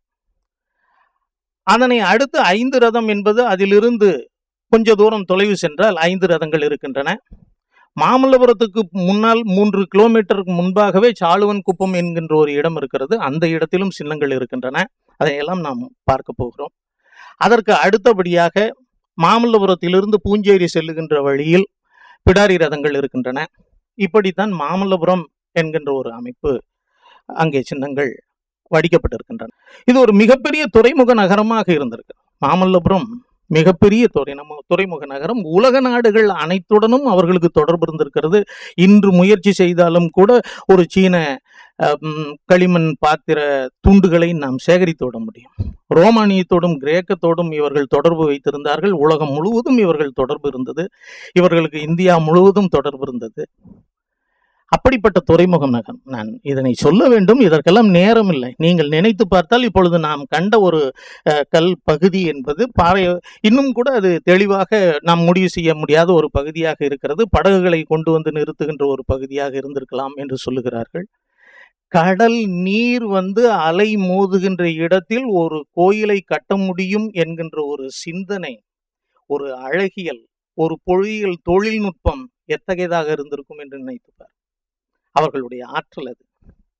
அதனை அடுத்து ஐந்து ரதம் என்பது அதிலிருந்து கொஞ்ச தூரம் தொலைவு சென்றால் ஐந்து ரதங்கள் இருக்கின்றன மாமல்லபுரத்துக்கு முன்னால் மூன்று கிலோமீட்டருக்கு முன்பாகவே சாளுவன் குப்பம் என்கின்ற ஒரு இடம் இருக்கிறது அந்த இடத்திலும் சின்னங்கள் இருக்கின்றன அதையெல்லாம் நாம் பார்க்க போகிறோம் அதற்கு அடுத்தபடியாக மாமல்லபுரத்திலிருந்து பூஞ்சேரி செல்லுகின்ற வழியில் பிடாரி ரதங்கள் இருக்கின்றன இப்படித்தான் மாமல்லபுரம் என்கின்ற ஒரு அமைப்பு அங்கே சின்னங்கள் வடிக்கப்பட்டிருக்கின்றன இது ஒரு மிகப்பெரிய துறைமுக நகரமாக இருந்திருக்கு மாமல்லபுரம் மிகப்பெரிய துறை நம்ம துறைமுக நகரம் உலக நாடுகள் அனைத்துடனும் அவர்களுக்கு தொடர்பு இருந்திருக்கிறது இன்று முயற்சி செய்தாலும் கூட ஒரு சீன அஹ், ம், களிமண் பாத்திர துண்டுகளை நாம் சேகரித்து விட முடியும் ரோமானியத்தோடும் கிரேக்கத்தோடும் இவர்கள் தொடர்பு வைத்திருந்தார்கள் உலகம் முழுவதும் இவர்கள் தொடர்பு இருந்தது இவர்களுக்கு இந்தியா முழுவதும் தொடர்பு இருந்தது அப்படிப்பட்ட துறைமுகம் நகரம் நான் இதனை சொல்ல வேண்டும் இதற்கெல்லாம் நேரம் இல்லை நீங்கள் நினைத்து பார்த்தால் இப்பொழுது நாம் கண்ட ஒரு அஹ், கல் பகுதி என்பது பாறை இன்னும் கூட அது தெளிவாக நாம் முடிவு செய்ய முடியாத ஒரு பகுதியாக இருக்கிறது படகுகளை கொண்டு வந்து நிறுத்துகின்ற ஒரு பகுதியாக இருந்திருக்கலாம் என்று சொல்லுகிறார்கள் கடல் நீர் வந்து அலை மோதுகின்ற இடத்தில் ஒரு கோயிலை கட்ட முடியும் என்கின்ற ஒரு சிந்தனை ஒரு அழகியல் ஒரு பொழியியல் தொழில்நுட்பம் எத்தகையதாக இருந்திருக்கும் என்று நினைத்துப்பார் அவர்களுடைய ஆற்றல் அது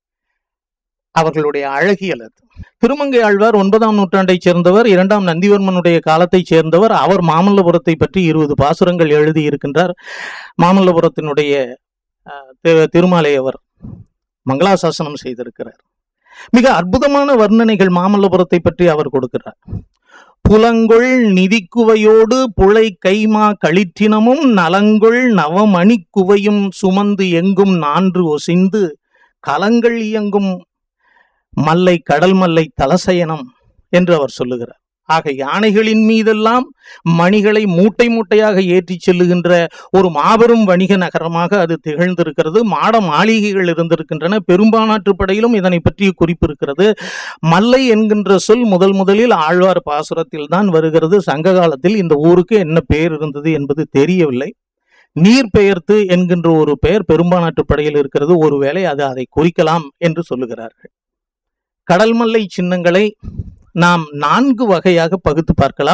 அவர்களுடைய அழகியல் அது திருமங்கை ஆழ்வார் ஒன்பதாம் நூற்றாண்டைச் சேர்ந்தவர் இரண்டாம் நந்திவர்மனுடைய காலத்தைச் சேர்ந்தவர் அவர் மாமல்லபுரத்தை பற்றி இருபது பாசுரங்கள் எழுதி இருக்கின்றார் மாமல்லபுரத்தினுடைய அஹ், திரு- திருமாலை அவர் மங்களாசாசனம் செய்திருக்கிறார் மிக அற்புதமான வர்ணனைகள் மாமல்லபுரத்தை பற்றி அவர் கொடுக்கிறார் புலங்கொள் நிதிக்குவையோடு புழை கைமா களிற்றினமும் நலங்கொள் நவமணிக் குவையும் சுமந்து எங்கும் நான்று ஒசிந்து கலங்கள் இயங்கும் மல்லை கடல் மல்லை தலசயனம் என்று அவர் சொல்லுகிறார் ஆக யானைகளின் மீதெல்லாம் மணிகளை மூட்டை மூட்டையாக ஏற்றிச் செல்லுகின்ற ஒரு மாபெரும் வணிக நகரமாக அது திகழ்ந்திருக்கிறது மாட மாளிகைகள் இருந்திருக்கின்றன பெரும்பானாற்று படையிலும் இதனை பற்றிய குறிப்பு இருக்கிறது மல்லை என்கின்ற சொல் முதல் முதலில் ஆழ்வார் பாசுரத்தில் தான் வருகிறது சங்க காலத்தில் இந்த ஊருக்கு என்ன பெயர் இருந்தது என்பது தெரியவில்லை நீர் பெயர்த்து என்கின்ற ஒரு பெயர் பெரும்பானாற்று படையில் இருக்கிறது ஒருவேளை அது அதை குறிக்கலாம் என்று சொல்லுகிறார்கள் கடல் மல்லை சின்னங்களை நாம் நான்கு வகையாக பகுத்து பார்க்கலாம்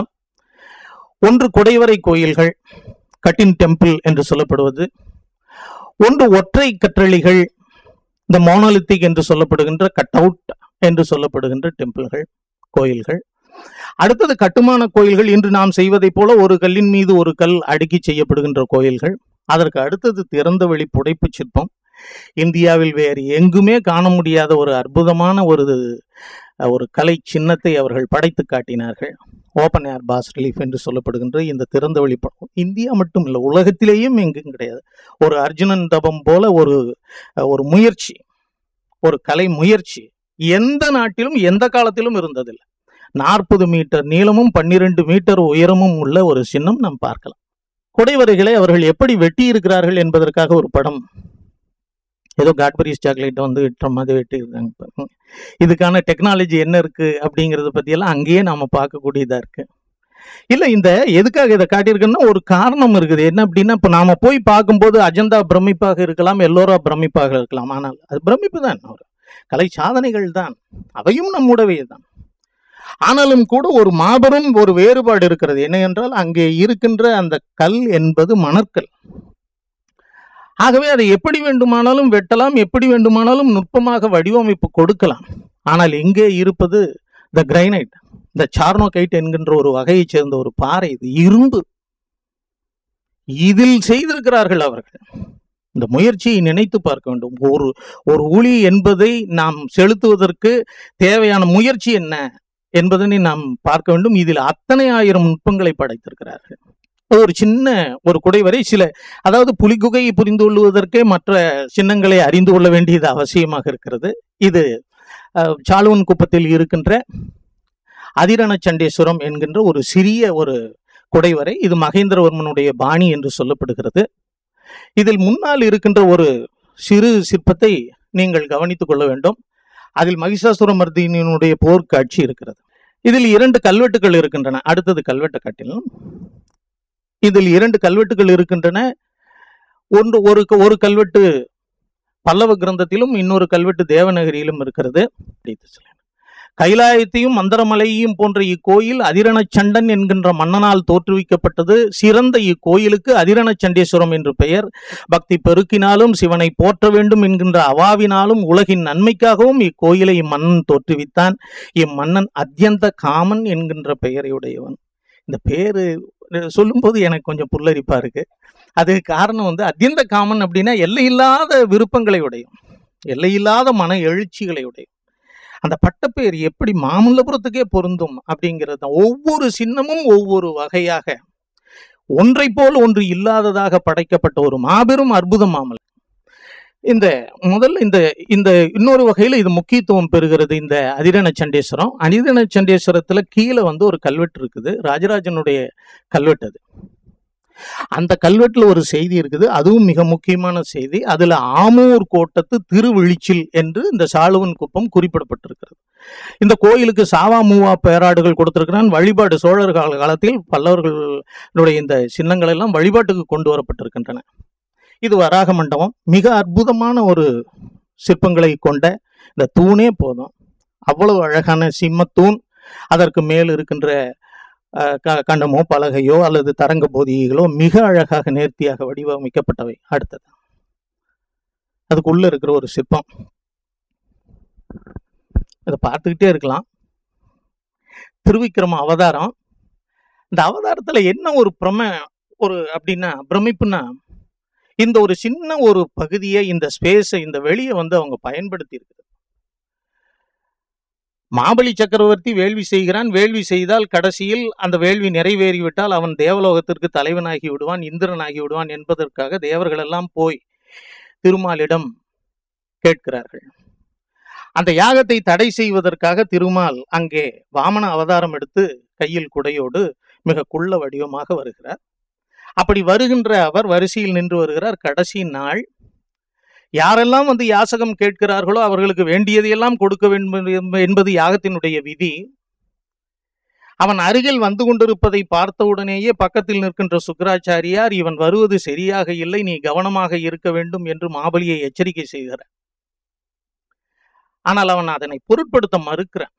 ஒன்று குடைவரை கோயில்கள் கட்டின் டெம்பிள் என்று சொல்லப்படுவது ஒன்று ஒற்றை கற்றளிகள் இந்த மோனோலித்திக் என்று சொல்லப்படுகின்ற கட் அவுட் என்று சொல்லப்படுகின்ற டெம்பிள்கள் கோயில்கள் அடுத்தது கட்டுமான கோயில்கள் இன்று நாம் செய்வதைப் போல ஒரு கல்லின் மீது ஒரு கல் அடுக்கி செய்யப்படுகின்ற கோயில்கள் அதற்கு அடுத்தது திறந்த வெளி புடைப்பு சிற்பம் இந்தியாவில் வேறு எங்குமே காண முடியாத ஒரு அற்புதமான ஒரு அஹ், ஒரு கலை சின்னத்தை அவர்கள் படைத்து காட்டினார்கள் ஓப்பன் ஏர் பாஸ் ரிலீஃப் என்று சொல்லப்படுகின்ற இந்த திறந்த வெளி படம் இந்தியா மட்டும் இல்லை உலகத்திலேயும் எங்கும் கிடையாது ஒரு அர்ஜுனன் தபம் போல ஒரு அஹ், ஒரு முயற்சி ஒரு கலை முயற்சி எந்த நாட்டிலும் எந்த காலத்திலும் இருந்ததில்லை நாற்பது மீட்டர் நீளமும் பன்னிரண்டு மீட்டர் உயரமும் உள்ள ஒரு சின்னம் நாம் பார்க்கலாம் குடைவரைகளை அவர்கள் எப்படி வெட்டி இருக்கிறார்கள் என்பதற்காக ஒரு படம் ஏதோ காட்பரிஸ் சாக்லேட் வந்து வெட்டுற மாதிரி வெட்டி இருக்காங்க பாருங்க. இதுக்கான டெக்னாலஜி என்ன இருக்கு அப்படிங்கறத பத்தியெல்லாம் அங்கேயே நாம பார்க்கக்கூடியதா இருக்கு இல்ல இந்த எதுக்காக இதை காட்டியிருக்கேன்னா ஒரு காரணம் இருக்குது என்ன அப்படின்னா இப்ப நாம போய் பார்க்கும்போது அஜந்தா பிரமிப்பாக இருக்கலாம் எல்லோரா பிரமிப்பாக இருக்கலாம் ஆனால் அது பிரமிப்பு தான் ஒரு கலை சாதனைகள் தான் அவையும் நம்முடவே தான் ஆனாலும் கூட ஒரு மாபெரும் ஒரு வேறுபாடு இருக்கிறது என்ன என்றால் அங்கே இருக்கின்ற அந்த கல் என்பது மணற்கல் ஆகவே அதை எப்படி வேண்டுமானாலும் வெட்டலாம் எப்படி வேண்டுமானாலும் நுட்பமாக வடிவமைப்பு கொடுக்கலாம் ஆனால் இங்கே இருப்பது த கிரைனைட் இந்த சார்னோகைட் என்கின்ற ஒரு வகையைச் சேர்ந்த ஒரு பாறை இது இரும்பு இதில் செய்திருக்கிறார்கள் அவர்கள் இந்த முயற்சியை நினைத்து பார்க்க வேண்டும் ஒரு ஒரு ஊழி என்பதை நாம் செலுத்துவதற்கு தேவையான முயற்சி என்ன என்பதனை நாம் பார்க்க வேண்டும் இதில் அத்தனை ஆயிரம் நுட்பங்களை படைத்திருக்கிறார்கள் ஒரு சின்ன ஒரு குடைவரை சில அதாவது புலிகுகையை புரிந்து கொள்வதற்கே மற்ற சின்னங்களை அறிந்து கொள்ள வேண்டியது அவசியமாக இருக்கிறது இது அஹ், சாலுவன் குப்பத்தில் இருக்கின்ற அதிரண சண்டேஸ்வரம் என்கின்ற ஒரு சிறிய ஒரு குடைவரை இது மகேந்திரவர்மனுடைய பாணி என்று சொல்லப்படுகிறது இதில் முன்னால் இருக்கின்ற ஒரு சிறு சிற்பத்தை நீங்கள் கவனித்துக் கொள்ள வேண்டும் அதில் மகிஷாசுரமர்தினியினுடைய போர்க்காட்சி இருக்கிறது இதில் இரண்டு கல்வெட்டுகள் இருக்கின்றன அடுத்தது கல்வெட்டை காட்டிலும் இதில் இரண்டு கல்வெட்டுகள் இருக்கின்றன ஒன்று ஒரு ஒரு கல்வெட்டு பல்லவ கிரந்தத்திலும் இன்னொரு கல்வெட்டு தேவநகரியிலும் இருக்கிறது படித்து சொல்லேன். கைலாயத்தையும் மந்திரமலையையும் போன்ற இக்கோயில் அதிரணச் சண்டன் என்கின்ற மன்னனால் தோற்றுவிக்கப்பட்டது சிறந்த இக்கோயிலுக்கு அதிரணச் சண்டேஸ்வரம் என்று பெயர் பக்தி பெருக்கினாலும் சிவனை போற்ற வேண்டும் என்கின்ற அவாவினாலும் உலகின் நன்மைக்காகவும் இக்கோயிலை இம்மன்னன் தோற்றுவித்தான் இம்மன்னன் அத்தியந்த காமன் என்கின்ற பெயரையுடையவன் இந்த பேரு சொல்லும்போது எனக்கு கொஞ்சம் புல்லரிப்பா இருக்கு அது காரணம் வந்து அத்தியந்த காமன் அப்படின்னா எல்லையில்லாத விருப்பங்களை உடையும் எல்லையில்லாத மன எழுச்சிகளை உடையும் அந்த பட்டப்பெயர் எப்படி மாமல்லபுரத்துக்கே பொருந்தும் அப்படிங்கிறது தான் ஒவ்வொரு சின்னமும் ஒவ்வொரு வகையாக ஒன்றை போல் ஒன்று இல்லாததாக படைக்கப்பட்ட ஒரு மாபெரும் அற்புதம் மாமல்ல இந்த முதல்ல இந்த இந்த இன்னொரு வகையில் இது முக்கியத்துவம் பெறுகிறது இந்த அதிரண சண்டேஸ்வரம் அதிரண சண்டேஸ்வரத்துல கீழே வந்து ஒரு கல்வெட்டு இருக்குது ராஜராஜனுடைய கல்வெட்டு அது அந்த கல்வெட்டுல ஒரு செய்தி இருக்குது அதுவும் மிக முக்கியமான செய்தி அதுல ஆமூர் கோட்டத்து திருவிழிச்சில் என்று இந்த சாலுவன் குப்பம் குறிப்பிடப்பட்டிருக்கிறது இந்த கோயிலுக்கு சாவா மூவா பேராடுகள் கொடுத்திருக்கிறான் வழிபாடு சோழர் கால காலத்தில் பல்லவர்களுடைய இந்த சின்னங்கள் எல்லாம் வழிபாட்டுக்கு கொண்டு வரப்பட்டிருக்கின்றன இது வராக மண்டபம் மிக அற்புதமான ஒரு சிற்பங்களை கொண்ட இந்த தூணே போதும் அவ்வளவு அழகான சிம்மத்தூண் அதற்கு மேல் இருக்கின்ற அஹ், க- கண்டமோ பலகையோ அல்லது தரங்க போதிகளோ மிக அழகாக நேர்த்தியாக வடிவமைக்கப்பட்டவை அடுத்தது அதுக்குள்ள இருக்கிற ஒரு சிற்பம் இதை பார்த்துக்கிட்டே இருக்கலாம் திருவிக்கிரம அவதாரம் இந்த அவதாரத்துல என்ன ஒரு பிரம ஒரு அப்படின்னா பிரமிப்புன்னா இந்த ஒரு சின்ன ஒரு பகுதியை இந்த ஸ்பேஸை இந்த வெளியை வந்து அவங்க பயன்படுத்தி இருக்குது மாபலி சக்கரவர்த்தி வேள்வி செய்கிறான் வேள்வி செய்தால் கடைசியில் அந்த வேள்வி நிறைவேறிவிட்டால் அவன் தேவலோகத்திற்கு தலைவனாகி விடுவான் இந்திரனாகி விடுவான் என்பதற்காக தேவர்கள் எல்லாம் போய் திருமாலிடம் கேட்கிறார்கள் அந்த யாகத்தை தடை செய்வதற்காக திருமால் அங்கே வாமன அவதாரம் எடுத்து கையில் குடையோடு மிக குள்ள வடிவமாக வருகிறார் அப்படி வருகின்ற அவர் வரிசையில் நின்று வருகிறார் கடைசி நாள் யாரெல்லாம் வந்து யாசகம் கேட்கிறார்களோ அவர்களுக்கு வேண்டியதையெல்லாம் கொடுக்க வேண்டும் என்பது யாகத்தினுடைய விதி அவன் அருகில் வந்து கொண்டிருப்பதை பார்த்தவுடனேயே பக்கத்தில் நிற்கின்ற சுக்கராச்சாரியார் இவன் வருவது சரியாக இல்லை நீ கவனமாக இருக்க வேண்டும் என்று மாபலியை எச்சரிக்கை செய்கிறார் ஆனால் அவன் அதனை பொருட்படுத்த மறுக்கிறான்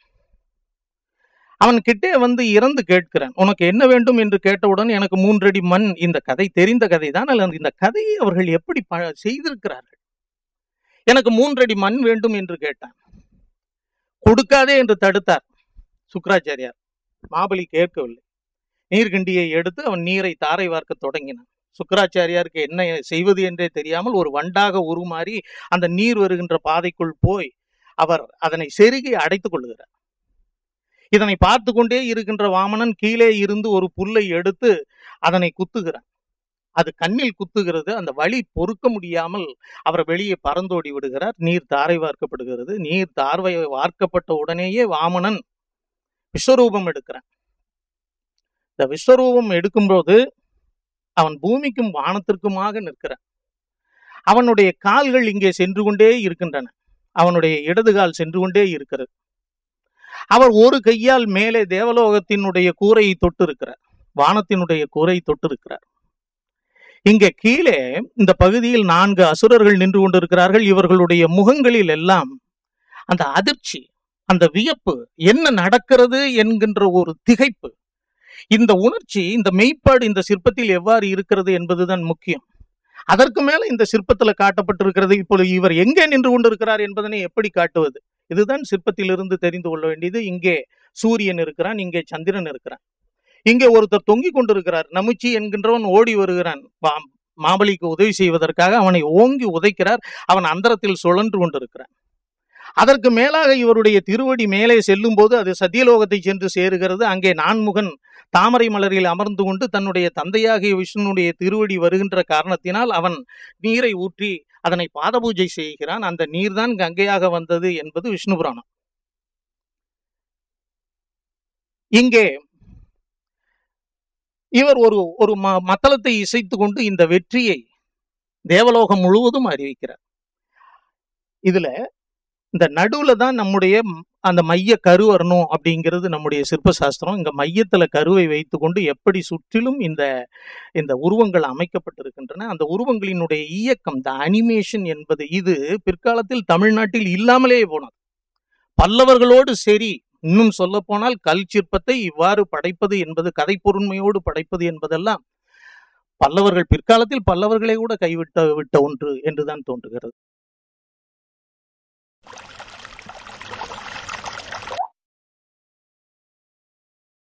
அவன் கிட்டே வந்து இறந்து கேட்கிறான் உனக்கு என்ன வேண்டும் என்று கேட்டவுடன் எனக்கு மூன்றடி மண் இந்த கதை தெரிந்த கதை தான் அல்லது இந்த கதையை அவர்கள் எப்படி ப- செய்திருக்கிறார்கள் எனக்கு மூன்றடி மண் வேண்டும் என்று கேட்டான் கொடுக்காதே என்று தடுத்தார் சுக்கராச்சாரியார் மாபலி கேட்கவில்லை நீர்கண்டியை எடுத்து அவன் நீரை தாரை வார்க்க தொடங்கினான் சுக்கராச்சாரியாருக்கு என்ன செய்வது என்றே தெரியாமல் ஒரு வண்டாக உருமாறி அந்த நீர் வருகின்ற பாதைக்குள் போய் அவர் அதனை செருகி அடைத்துக் கொள்ளுகிறார் இதனை பார்த்து கொண்டே இருக்கின்ற வாமனன் கீழே இருந்து ஒரு புல்லை எடுத்து அதனை குத்துகிறான் அது கண்ணில் குத்துகிறது அந்த வலி பொறுக்க முடியாமல் அவர் வெளியே பறந்தோடி விடுகிறார் நீர் தாரை வார்க்கப்படுகிறது நீர் தார்வை வார்க்கப்பட்ட உடனேயே வாமனன் விஸ்வரூபம் எடுக்கிறான் இந்த விஸ்வரூபம் எடுக்கும்போது அவன் பூமிக்கும் வானத்திற்குமாக நிற்கிறான் அவனுடைய கால்கள் இங்கே சென்று கொண்டே இருக்கின்றன அவனுடைய இடது கால் சென்று கொண்டே இருக்கிறது அவர் ஒரு கையால் மேலே தேவலோகத்தினுடைய கூரையை தொட்டு இருக்கிறார் வானத்தினுடைய கூரை தொட்டு இருக்கிறார் இங்கே கீழே இந்த பகுதியில் நான்கு அசுரர்கள் நின்று கொண்டிருக்கிறார்கள் இவர்களுடைய முகங்களில் எல்லாம் அந்த அதிர்ச்சி அந்த வியப்பு என்ன நடக்கிறது என்கின்ற ஒரு திகைப்பு இந்த உணர்ச்சி இந்த மெய்ப்பாடு இந்த சிற்பத்தில் எவ்வாறு இருக்கிறது என்பதுதான் முக்கியம் அதற்கு மேல இந்த சிற்பத்துல காட்டப்பட்டிருக்கிறது இப்பொழுது இவர் எங்கே நின்று கொண்டிருக்கிறார் என்பதனை எப்படி காட்டுவது இதுதான் சிற்பத்திலிருந்து தெரிந்து கொள்ள வேண்டியது இங்கே சூரியன் இருக்கிறான் இங்கே சந்திரன் இருக்கிறான் இங்கே ஒருத்தர் தொங்கிக் கொண்டிருக்கிறார் நமுச்சி என்கின்றவன் ஓடி வருகிறான் வா- மாபலிக்கு உதவி செய்வதற்காக அவனை ஓங்கி உதைக்கிறார் அவன் அந்தரத்தில் சுழன்று கொண்டிருக்கிறான் அதற்கு மேலாக இவருடைய திருவடி மேலே செல்லும் போது அது சத்தியலோகத்தை சென்று சேருகிறது அங்கே நான்முகன் தாமரை மலரில் அமர்ந்து கொண்டு தன்னுடைய தந்தையாகிய விஷ்ணுனுடைய திருவடி வருகின்ற காரணத்தினால் அவன் நீரை ஊற்றி அதனை பாத பூஜை செய்கிறான் அந்த நீர்தான் கங்கையாக வந்தது என்பது விஷ்ணு புராணம் இங்கே இவர் ஒரு ஒரு ம- மத்தளத்தை இசைத்து கொண்டு இந்த வெற்றியை தேவலோகம் முழுவதும் அறிவிக்கிறார் இதுல இந்த நடுவுல தான் நம்முடைய ம்- அந்த மைய கரு வரணும் அப்படிங்கிறது நம்முடைய சிற்ப சாஸ்திரம் இங்க மையத்துல கருவை வைத்துக்கொண்டு எப்படி சுற்றிலும் இந்த இந்த உருவங்கள் அமைக்கப்பட்டிருக்கின்றன அந்த உருவங்களினுடைய இயக்கம் த அனிமேஷன் என்பது இது பிற்காலத்தில் தமிழ்நாட்டில் இல்லாமலே போனது பல்லவர்களோடு சரி இன்னும் சொல்ல போனால் கல் சிற்பத்தை இவ்வாறு படைப்பது என்பது கதை பொருண்மையோடு படைப்பது என்பதெல்லாம் பல்லவர்கள் பிற்காலத்தில் பல்லவர்களை கூட கைவிட்ட விட்ட ஒன்று என்றுதான் தோன்றுகிறது